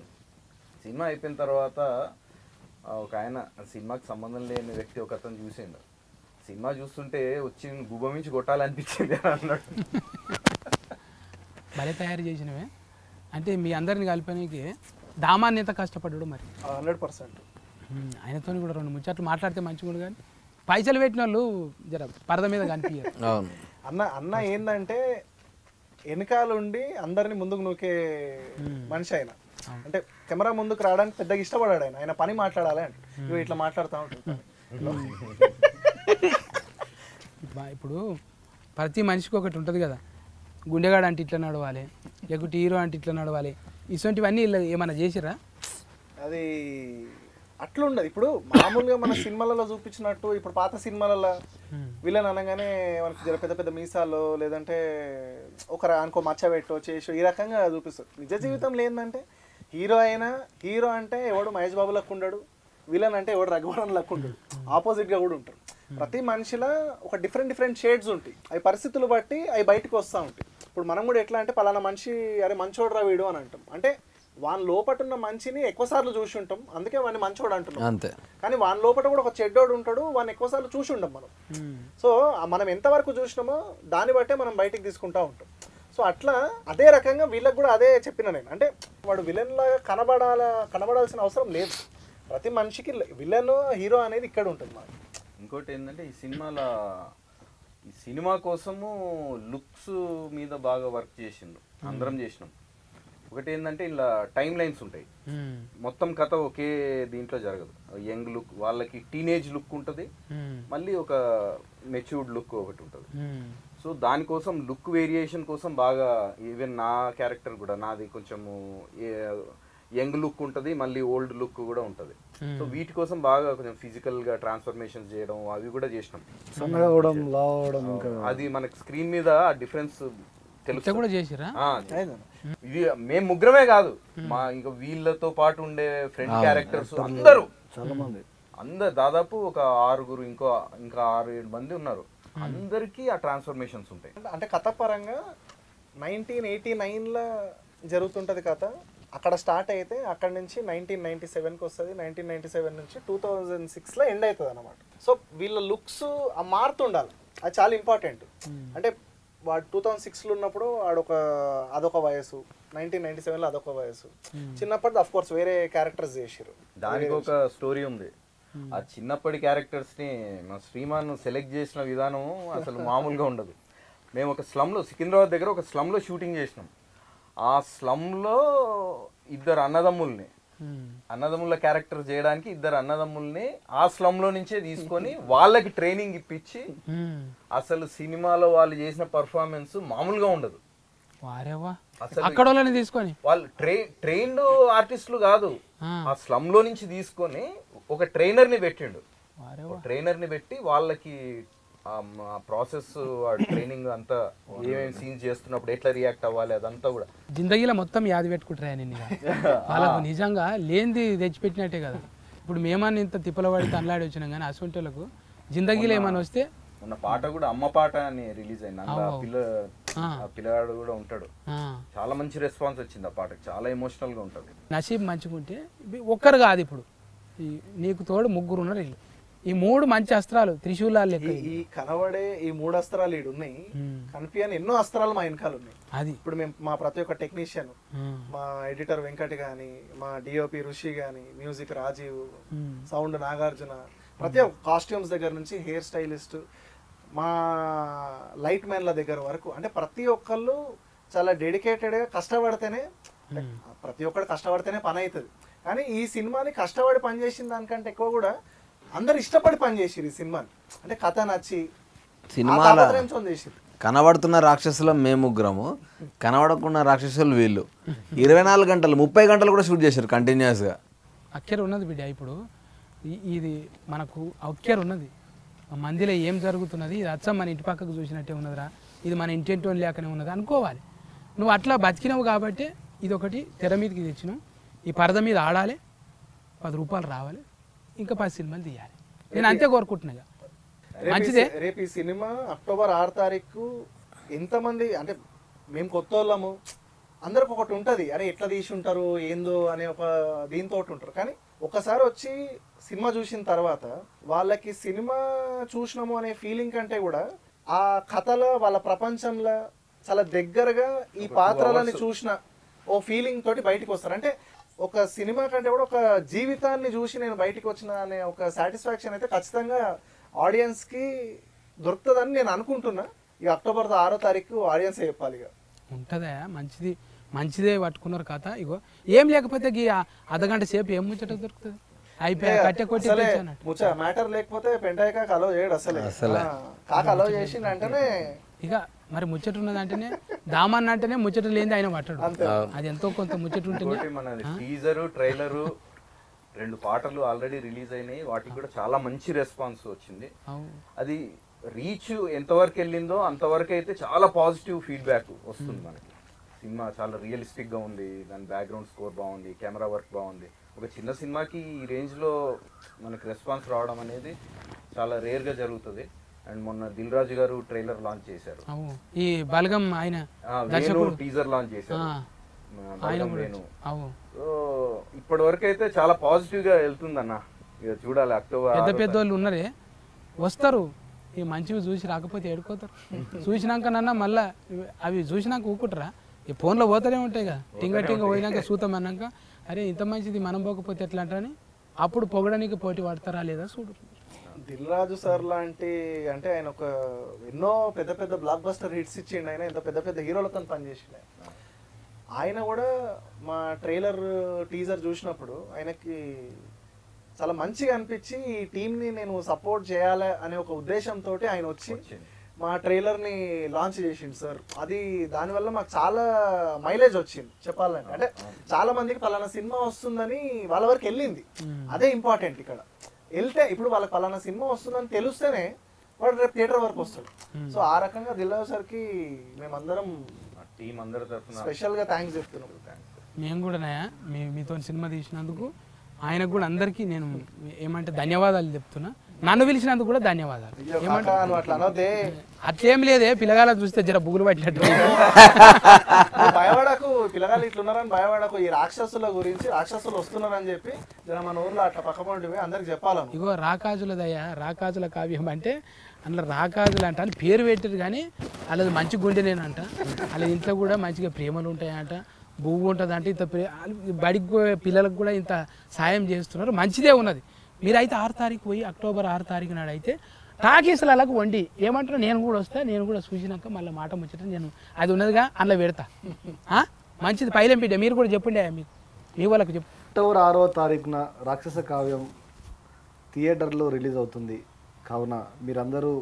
సినిమా అయిపోయిన తర్వాత ఆ, ఒక ఆయన ఆ సినిమాకి సంబంధం లేని వ్యక్తి ఒక అతను చూసిండు సినిమా చూస్తుంటే వచ్చి గుబమించి కొట్టాలనిపించింది అని అన్నాడు భలే తయారు చేసినవే అంటే మీ అందరిని కలిపడానికి దామాన్ని ఎంత కష్టపడ్డాడు మరి హండ్రెడ్ పర్సెంట్ ఉమ్. ఆయనతో కూడా రెండు ముచ్చట్లు మాట్లాడితే మంచిగా కానీ పైసలు పెట్టిన వాళ్ళు జర పరద మీద కనిపించారు అవును అన్న అన్న ఏంటంటే వెనకాలండి అందరిని ముందుకు నూకే మనిషి ఆయన అంటే కెమెరా ముందుకు రావడానికి పెద్దగా ఇష్టపడాడు ఆయన ఆయన పని మాట్లాడాలి అంటే ఇగో ఇట్లా మాట్లాడుతూ ఉంటాడు బా- ఇప్పుడు ప్రతి మనిషికి ఒకటి ఉంటుంది కదా గుండెగాడు అంటే ఇట్లా నడవాలి లేకుంటే హీరో అంటే ఇట్లా నడవాలి ఇటువంటివన్నీ ఇలా ఏమైనా చేసిరా అది అట్లుండదు ఇప్పుడు మామూలుగా మన సినిమాలలో చూపించినట్టు ఇప్పుడు పాత సినిమాలలో విలన్ అనగానే మనకి జర పెద్ద పెద్ద మీసాలు లేదంటే ఒక అనుకో మచ్చ పెట్టో చేసో ఈ రకంగా చూపిస్తారు నిజ జీవితంలో ఏంటంటే హీరో అయినా హీరో అంటే ఎవడు మహేష్ బాబు లెక్క ఉండడు విలన్ అంటే ఎవడు రఘువరన్ లెక్క ఉండడు ఆపోజిట్ గా కూడా ఉంటారు ప్రతి మనిషిలో ఒక డిఫరెంట్ డిఫరెంట్ షేడ్స్ ఉంటాయి అవి పరిస్థితులు బట్టి అవి బయటకు వస్తూ ఉంటాయి ఇప్పుడు మనం కూడా ఎట్లా అంటే పలానా మనిషి అరే మంచోడ్రా వీడు అని అంటాం అంటే వాని లోపట ఉన్న మంచిని ఎక్కువ సార్లు చూసి ఉంటాం అందుకే వాడిని మంచోడు అంటున్నాం అంతే కానీ వాని లోపల కూడా ఒక చెడ్డోడు ఉంటాడు వాడిని ఎక్కువ సార్లు చూసి ఉండం మనం సో ఆ మనం ఎంతవరకు చూసినామో దాన్ని బట్టే మనం బయటికి తీసుకుంటా ఉంటాం సో అట్లా అదే రకంగా వీళ్ళకి కూడా అదే చెప్పిన నేను అంటే వాడు విలన్ లాగా కనబడాల కనబడాల్సిన అవసరం లేదు ప్రతి మనిషికి విలన్ హీరో అనేది ఇక్కడ ఉంటుంది మనకి ఇంకోటి ఏంటంటే ఈ సినిమాల ఈ సినిమా కోసము లుక్స్ మీద బాగా వర్క్ చేసిండు అందరం చేసినాం ఒకటి ఏంటంటే ఇలా టైం లైన్స్ ఉంటాయి మొత్తం కథ ఒకే దీంట్లో జరగదు యంగ్ లుక్ వాళ్ళకి టీనేజ్ లుక్ ఉంటుంది మళ్ళీ ఒక మెచ్యూర్డ్ లుక్ ఒకటి ఉంటుంది సో దానికోసం లుక్ వేరియేషన్ కోసం బాగా ఈవెన్ నా క్యారెక్టర్ కూడా నాది కొంచెము యంగ్ లుక్ ఉంటుంది మళ్ళీ ఓల్డ్ లుక్ కూడా ఉంటుంది సో వీటి కోసం బాగా కొంచెం ఫిజికల్ గా ట్రాన్స్ఫర్మేషన్ చేయడం అవి కూడా చేసినాం సన్నగా అవడం లావ్ అవడం ఇంకా అది మనకి స్క్రీన్ మీద ఆ డిఫరెన్స్ ఇట్లా తెలుసు కూడా చేసిరా ఇది మేము ముగ్గురమే కాదు మా ఇంకా వీళ్ళతో పాటు ఉండే ఫ్రెండ్ క్యారెక్టర్స్ అందరూ చాలా మంది అందరు దాదాపు ఒక ఆరుగురు ఇంకో ఇంకా ఆరు ఏడు మంది ఉన్నారు అందరికీ ఆ ట్రాన్స్ఫర్మేషన్స్ ఉంటాయి అంటే- అంటే కథ పరంగా నైన్టీన్ ఎయిటీ నైన్లో జరుగుతుంటుంది కథ అక్కడ స్టార్ట్ అయితే అక్కడ నుంచి నైన్టీన్ నైన్టీ సెవెన్కి వస్తుంది నైన్టీన్ నైన్టీ సెవెన్ నుంచి టూ థౌజండ్ సిక్స్లో ఎండ్ అవుతుంది అనమాట సో వీళ్ళ లుక్స్ మారుతుండాలి అది చాలా ఇంపార్టెంట్ అంటే వాడు టూ థౌజండ్ సిక్స్లో ఉన్నప్పుడు వాడొక అదొక వయసు నైన్టీన్ నైన్టీ సెవెన్లో అదొక వయసు చిన్నప్పటి అఫ్ కోర్స్ వేరే క్యారెక్టర్స్ చేసారు దానికి ఒక స్టోరీ ఉంది ఆ చిన్నప్పటి క్యారెక్టర్స్ ని మా శ్రీమాన్ సెలెక్ట్ చేసిన విధానం అసలు మామూలుగా ఉండదు మేము ఒక స్లమ్ లో సికింద్రాబాద్ దగ్గర ఒక స్లమ్ లో షూటింగ్ చేసినాం ఆ స్లమ్ లో ఇద్దరు అన్నదమ్ముల్ని అన్నదమ్ముల క్యారెక్టర్ చేయడానికి ఇద్దరు అన్నదమ్ముల్ని ఆ స్లమ్ లో నుంచే తీసుకొని వాళ్ళకి ట్రైనింగ్ ఇప్పించి అసలు సినిమాలో వాళ్ళు చేసిన పర్ఫార్మెన్స్ మామూలుగా ఉండదు వారేవా అసలు అక్కడ వాళ్ళని తీసుకొని వాళ్ళు ట్రై ట్రైన్డ్ ఆర్టిస్టులు కాదు ఆ. ఆ స్లమ్ లో నుంచి తీసుకొని ఒక ట్రైనర్ ని పెట్టిండు వారేవా ట్రైనర్ ని పెట్టి వాళ్ళకి ఆ ప్రాసెస్ ట్రైనింగ్ అంతా ఏమేమి సీన్స్ చేస్తున్నప్పుడు ఎట్లా రియాక్ట్ అవ్వాలి అదంతా కూడా జిందగీలో మొత్తం యాది పెట్టుకుంటారా నేను వాళ్ళకు నిజంగా లేనిది తెచ్చిపెట్టినట్టే కదా ఇప్పుడు మేమన్నా ఇంత తిప్పలవాడి తనలాడి వచ్చినాం కానీ అసొంటి వాళ్ళకు జిందగీలో ఏమైనా వస్తే ఉన్న పాట కూడా అమ్మ పాట అని రిలీజ్ అయింది అందులో ఆ పిల్ల ఆ. ఆ పిల్లగాడు కూడా ఉంటాడు ఆ, చాలా మంచి రెస్పాన్స్ వచ్చింది ఆ పాటకి చాలా ఎమోషనల్ గా ఉంటుంది నసీబ్ మంచిగుంటే ఇవి ఒక్కరు కాదు ఇప్పుడు ఈ నీకు తోడు ముగ్గురు ఉన్నారు వీళ్ళు ఈ మూడు మంచి అస్త్రాలు త్రిశూలాలు లెక్క ఈ ఈ కనబడే ఈ మూడు అస్త్రాలు ఈడు ఉన్నాయి కనిపించని ఎన్నో అస్త్రాలు మా వెనకాల ఉన్నాయి అది ఇప్పుడు మేము మా ప్రతి ఒక్క టెక్నీషియన్ ఆ, మా ఎడిటర్ వెంకట్ కానీ మా డిఓపి ఋషి కానీ మ్యూజిక్ రాజీవ్ ఉమ్, సౌండ్ నాగార్జున ప్రతి ఒక్క కాస్ట్యూమ్స్ దగ్గర నుంచి హెయిర్ స్టైలిస్ట్ మా లైట్ మ్యాన్ల దగ్గర వరకు అంటే ప్రతి ఒక్కళ్ళు చాలా డెడికేటెడ్గా కష్టపడితేనే అంటే ప్రతి ఒక్కరు కష్టపడితేనే పని అవుతుంది కానీ ఈ సినిమాని కష్టపడి పనిచేసిన దానికంటే ఎక్కువ కూడా అందరు ఇష్టపడి పనిచేసిరు ఈ సినిమాని అంటే కథ నచ్చి సినిమాల తాపత్రయంతో చేసిరు కనబడుతున్న రాక్షసులం మేము ముగ్గురము కనబడకున్న రాక్షసులు వీళ్ళు ఇరవై నాలుగు గంటలు ముప్పై గంటలు కూడా షూట్ చేశారు కంటిన్యూస్గా అక్కర ఉన్నది బిడ్డ ఇప్పుడు ఈ- ఇది మనకు అక్కర ఉన్నది ఆ మందిలో ఏం జరుగుతున్నది ఇది అచ్చం మన ఇంటి పక్కకు చూసినట్టే ఉన్నదిరా ఇది మన ఇంటెంటో లేకనే ఉన్నది అనుకోవాలి నువ్వు అట్లా బతికినావు కాబట్టి ఇది ఒకటి తెర మీదకి తెచ్చినావు ఈ పరద మీద ఆడాలి పది రూపాయలు రావాలి ఇంకా పది సినిమాలు తీయాలి నేను అంతే కోరుకుంటున్నా ఇక. రేపు ఈ మంచిదే సి- రేపు ఈ సినిమా అక్టోబర్ ఆరు తారీఖు ఎంతమంది అంటే మేము కొత్త వాళ్ళము అందరికి ఒకటి ఉంటుంది అరే ఎట్లా తీసి ఉంటారు ఏందో అనే ఒక దీంతో ఒకటి ఉంటారు కానీ ఒకసారి వచ్చి సినిమా చూసిన తర్వాత వాళ్ళకి సినిమా చూసినాము అనే ఫీలింగ్ కంటే కూడా ఆ కథలో వాళ్ళ ప్రపంచంలో చాలా దగ్గరగా ఈ పాత్రలని చూసిన ఓ ఫీలింగ్ తోటి బయటికి వస్తారు అంటే ఒక సినిమా కంటే కూడా ఒక జీవితాన్ని చూసి నేను బయటికి వచ్చిన అనే ఒక సాటిస్ఫాక్షన్ అయితే ఖచ్చితంగా ఆడియన్స్ కి దొరుకుతుందని నేను అనుకుంటున్నా ఈ అక్టోబర్ ఆరో తారీఖు ఆడియన్స్ చెప్పాలి ఇక ఉంటుందా మంచిది మంచిదే పట్టుకున్నారు కథ ఇగో ఏం లేకపోతే గీ ఆ అర్ధగంట సేపు ఏం ముచ్చట దొరుకుతుంది అయిపోయా కట్టె కొట్టి అసలే తెచ్చానట్టు. ముచ్చ మ్యాటర్ లేకపోతే పెంటాయి కాక అలో చేయడు అసలే ఆ, కాక అలో చేసిండు అంటేనే ఇక మరి ముచ్చట ఉన్నది అంటేనే దామన్న అంటేనే ముచ్చట లేనిది ఆయన పట్టడు అది ఎంతో కొంత ముచ్చట ఉంటేనే ఇంకోటి మన టీజరు ట్రైలరు రెండు పాటలు ఆల్రెడీ రిలీజ్ అయినాయి వాటికి కూడా చాలా మంచి రెస్పాన్స్ వచ్చింది అవు. అది రీచ్ ఎంతవరకు వెళ్ళిందో అంతవరకు అయితే చాలా పాజిటివ్ ఫీడ్బ్యాక్ వస్తుంది మనకి సినిమా చాలా రియలిస్టిక్ గా ఉంది దాని బ్యాక్గ్రౌండ్ స్కోర్ బాగుంది కెమెరా వర్క్ బాగుంది ఒక చిన్న సినిమాకి ఈ రేంజ్ లో మనకి రెస్పాన్స్ రావడం అనేది చాలా రేర్ గా జరుగుతుంది అండ్ మొన్న దిల్ రాజు గారు ట్రైలర్ లాంచ్ చేశారు అవు ఈ బలగం ఆయన ఆ, వేణు దర్శకుడు టీజర్ లాంచ్ చేశారు ఆ. ఆ, ఆయన బలగం కూడా వేణు అవు సో ఇప్పటి వరకు అయితే చాలా పాజిటివ్ గా వెళ్తుందన్న ఇక చూడాలి అక్టోబర్ పెద్ద ఆరో పెద్ద వాళ్ళు ఉన్నారే వస్తారు ఈ మంచివి చూసి రాకపోతే ఏడుకోతారు చూసినాకనన్నా మళ్ళా ఇవి- అవి చూసినాక ఊకుంటారా ఈ ఫోన్లో పోతూనే ఉంటాయి కదా టింగ టింగ పోయినాక సూతం అన్నాక అరే ఇంత మంచిది మనం పోకపోతే ఎట్లా అంటారని అప్పుడు పొగడానికి పోటీ పడతారా లేదా చూడు దిల్ రాజు సార్ లాంటి అంటే ఆయన ఒక ఎన్నో పెద్ద పెద్ద బ్లాక్ బస్టర్ హిట్స్ ఇచ్చిండు ఆయన ఇంత పెద్ద పెద్ద హీరోలతో పనిచేసిండు ఆయన. ఆయన కూడా మా ట్రైలర్ టీజర్ చూసినప్పుడు ఆయనకి చాలా మంచిగా అనిపించి ఈ టీంని నేను సపోర్ట్ చేయాలి అనే ఒక ఉద్దేశంతో ఆయన వచ్చి మా ట్రైలర్ని లాంచ్ చేసిండు సార్ అది దానివల్ల మాకు చాలా మైలేజ్ వచ్చింది చెప్పాలంటే అంటే చాలా మందికి పలానా సినిమా వస్తుందని వాళ్ళ వరకు వెళ్ళింది అదే ఇంపార్టెంట్ ఇక్కడ వెళ్తే ఇప్పుడు వాళ్ళకి పలానా సినిమా వస్తుందని తెలిస్తేనే వాడు రేపు థియేటర్ వరకు వస్తాడు సో ఆ రకంగా దిల్లావ్ సార్కి మేమందరం టీం అందరి తరఫున స్పెషల్గా థ్యాంక్స్ చెప్తున్నాం మేము కూడా మీ మీతో సినిమా తీసినందుకు ఆయనకు కూడా అందరికీ నేను ఏమంటే ధన్యవాదాలు చెప్తున్నా నన్ను పిలిచినందుకు కూడా ధన్యవాదాలు అయ్యో కాకా, నువ్వు అట్లా అనొద్దే అట్లేం లేదే పిల్లగాల చూస్తే జర బుగులు పట్టినట్టు నువ్వు భయపడకు పిల్లగాళ్ళు ఇట్లున్నారని భయపడకు ఈ రాక్షసుల గురించి రాక్షసులు వస్తున్నారని చెప్పి జర మన ఊర్లో అట్లా పక్క పండి అందరికి చెప్పాలను ఇగో రాకాజులదయ్యా రాకాజుల కావ్యం అంటే అందులో రాకాజులు అంట అని పేరు పెట్టారు కానీ వాళ్ళది మంచి గుండెనేనంట వాళ్ళ ఇంట్లో కూడా మంచిగా ప్రేమలు ఉంటాయంట భూమి ఉంటుంది అంటే ఇంత ప్రే వాళ్ళ బడికి పోయే పిల్లలకు కూడా ఇంత సాయం చేస్తున్నారు మంచిదే ఉన్నది మీరైతే ఆరు తారీఖు పోయి అక్టోబర్ ఆరు తారీఖు నాడు అయితే టాకీసులకు వండి ఏమంటారు నేను కూడా వస్తా నేను కూడా చూసినాక మళ్ళీ మాట ముచ్చట నేను అది ఉన్నదిగా అందులో పెడతా ఆ? మంచిది పైలం బిడ్డ మీరు కూడా చెప్పండి మీకు మీ వాళ్ళకి చెప్పు అక్టోబర్ ఆరవ తారీఖున రాక్షస కావ్యం థియేటర్లో రిలీజ్ అవుతుంది కావున మీరందరూ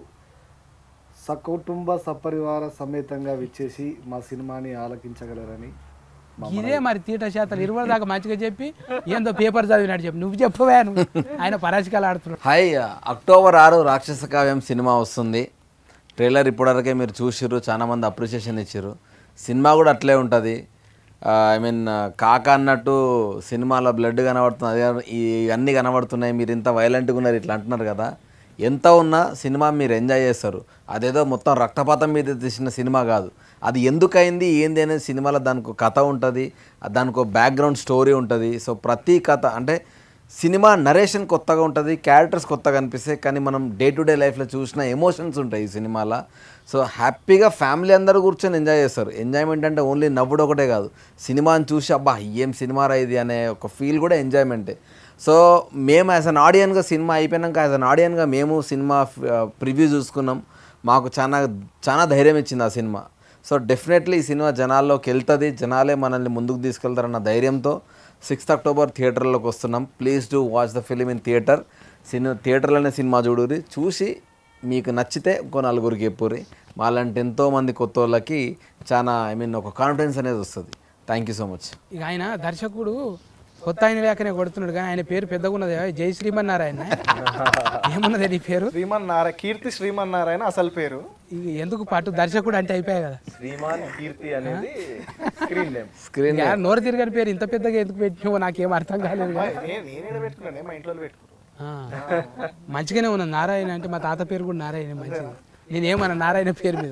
సకుటుంబ సపరివార సమేతంగా విచ్చేసి మా సినిమాని ఆలకించగలరని ఇదే మరి తీట శాతాలు ఇరవై దాకా మంచిగా చెప్పి ఏందో పేపర్ చదివినాడు చెప్పి నువ్వు చెప్పవా నువ్వు ఆయన పరాచికాలు ఆడుతున్నాడు హాయ్ అక్టోబర్ ఆరు రాక్షస కావ్యం సినిమా వస్తుంది ట్రైలర్ ఇప్పటివరకే మీరు చూసిర్రు చాలా మంది అప్రిషియేషన్ ఇచ్చారు సినిమా కూడా అట్లే ఉంటుంది ఐ మీన్ కాక అన్నట్టు సినిమాలో బ్లడ్ కనబడుతుంది అదే ఈ అన్నీ కనబడుతున్నాయి మీరు ఇంత వైలెంట్గా ఉన్నారు ఇట్లా అంటున్నారు కదా ఎంత ఉన్నా సినిమా మీరు ఎంజాయ్ చేస్తారు అదేదో మొత్తం రక్తపాతం మీద తీసిన సినిమా కాదు అది ఎందుకైంది ఏంది అనేది సినిమాలో దానికి ఒక కథ ఉంటుంది దానికి ఒక బ్యాక్గ్రౌండ్ స్టోరీ ఉంటుంది సో ప్రతి కథ అంటే సినిమా నరేషన్ కొత్తగా ఉంటుంది క్యారెక్టర్స్ కొత్తగా అనిపిస్తాయి కానీ మనం డే టు డే లైఫ్లో చూసిన ఎమోషన్స్ ఉంటాయి ఈ సినిమాలో సో హ్యాపీగా ఫ్యామిలీ అందరూ కూర్చొని ఎంజాయ్ చేస్తారు ఎంజాయ్మెంట్ అంటే ఓన్లీ నవ్వుడు ఒకటే కాదు సినిమాని చూసి అబ్బా ఏం సినిమా రా ఇది అనే ఒక ఫీల్ కూడా ఎంజాయ్మెంటే సో మేము యాజ్ అన్ ఆడియన్గా సినిమా అయిపోయినాక యాజ్ అన్ ఆడియన్గా మేము సినిమా ప్రివ్యూ చూసుకున్నాం మాకు చాలా చాలా ధైర్యం ఇచ్చింది ఆ సినిమా సో డెఫినెట్లీ ఈ సినిమా జనాల్లోకి వెళ్తుంది జనాలే మనల్ని ముందుకు తీసుకెళ్తారన్న ధైర్యంతో సిక్స్త్ అక్టోబర్ థియేటర్లోకి వస్తున్నాం please do watch the film in theatre సినిమా థియేటర్లోనే సినిమా చూడురి చూసి మీకు నచ్చితే ఇంకో నలుగురికి చెప్పుర్రి మాలాంటి ఎంతోమంది కొత్త వాళ్ళకి చాలా ఐ మీన్ ఒక కాన్ఫిడెన్స్ అనేది వస్తుంది థ్యాంక్ యూ సో మచ్ ఇక ఆయన దర్శకుడు కొత్త ఆయన లేకనే కొడుతున్నాడు కానీ ఆయన పేరు పెద్దగా ఉన్నది జై శ్రీమన్నారాయణ ఏమున్నది నీ పేరు శ్రీమన్ నారాయణ కీర్తి శ్రీమన్ నారాయణ అసలు పేరు ఇక ఎందుకు పాటు దర్శకుడు అంటే అయిపోయాయి కదా శ్రీమాన్ కీర్తి అనేది స్క్రీన్ నేమ్ స్క్రీన్ ఇక నోరు తిరగని పేరు ఇంత పెద్దగా ఎందుకు పెట్టినావో నాకేం అర్థం కాలేదు కానీ. నేను నేనే పెట్టుకున్నాను మా ఇంట్లో పెట్టుకున్నాను ఆ, మంచిగానే ఉన్నది నారాయణ అంటే మా తాత పేరు కూడా నారాయణ మంచిది నేనేమన్నా నారాయణ పేరు మీద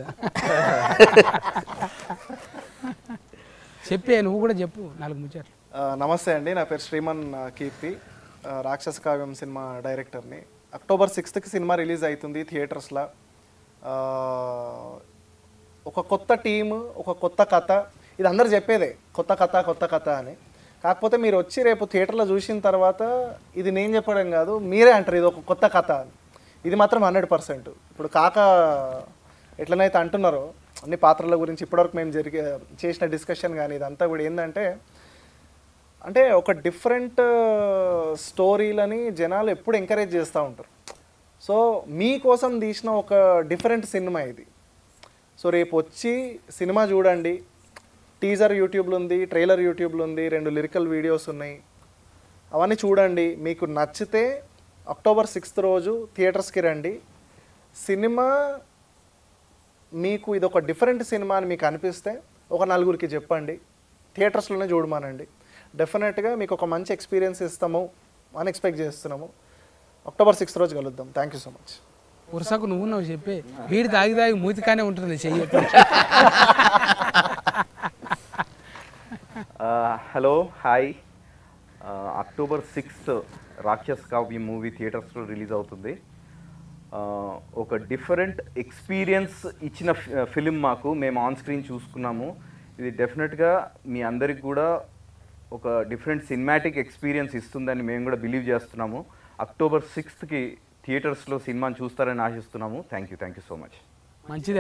చెప్పే నువ్వు కూడా చెప్పు నాలుగు ముచ్చట్లు ఆ, నమస్తే అండి నా పేరు శ్రీమన్ ఆ, కీర్తి ఆ, రాక్షస కావ్యం సినిమా డైరెక్టర్ని అక్టోబర్ సిక్స్త్కి సినిమా రిలీజ్ అవుతుంది థియేటర్స్లో ఒక కొత్త టీము ఒక కొత్త కథ ఇది అందరు చెప్పేదే కొత్త కథ కొత్త కథ అని కాకపోతే మీరు వచ్చి రేపు థియేటర్లో చూసిన తర్వాత ఇది నేను చెప్పడం కాదు మీరే అంటారు ఇది ఒక కొత్త కథ అని ఇది మాత్రం హండ్రెడ్ పర్సెంట్ ఇప్పుడు కాక ఎట్లనైతే అంటున్నారో అన్ని పాత్రల గురించి ఇప్పటివరకు మేము జరిగే చేసిన డిస్కషన్ కానీ ఇదంతా కూడా ఏంటంటే అంటే ఒక డిఫరెంట్ స్టోరీలని జనాలు ఎప్పుడు ఎంకరేజ్ చేస్తూ ఉంటారు సో మీకోసం తీసిన ఒక డిఫరెంట్ సినిమా ఇది సో రేపు వచ్చి సినిమా చూడండి టీజర్ యూట్యూబ్లో ఉంది ట్రైలర్ యూట్యూబ్లో ఉంది రెండు లిరికల్ వీడియోస్ ఉన్నాయి అవన్నీ చూడండి మీకు నచ్చితే అక్టోబర్ సిక్స్త్ రోజు థియేటర్స్కి రండి సినిమా మీకు ఇది ఒక డిఫరెంట్ సినిమా అని మీకు అనిపిస్తే ఒక నలుగురికి చెప్పండి థియేటర్స్లోనే చూడమానండి డెఫినెట్గా మీకు ఒక మంచి ఎక్స్పీరియన్స్ ఇస్తాము అని ఎక్స్పెక్ట్ చేస్తున్నాము అక్టోబర్ సిక్స్త్ రోజు కలుద్దాం థ్యాంక్ యూ సో మచ్ ఉరసకు నువ్వు నువ్వు చెప్పే వీడి తాగి తాగి మూతికానే ఉంటుంది చెయ్యి hello hi October sixth Rakshas Kavya movie థియేటర్స్లో రిలీజ్ అవుతుంది Uh, ఒక డిఫరెంట్ ఎక్స్పీరియన్స్ ఇచ్చిన ఫిలిం మాకు మేము ఆన్ స్క్రీన్ చూసుకున్నాము ఇది డెఫినెట్గా మీ అందరికి కూడా ఒక డిఫరెంట్ సినిమాటిక్ ఎక్స్పీరియన్స్ ఇస్తుందని మేము కూడా బిలీవ్ చేస్తున్నాము అక్టోబర్ సిక్స్త్కి థియేటర్స్లో సినిమాని చూస్తారని ఆశిస్తున్నాము thank you thank you so much మంచిది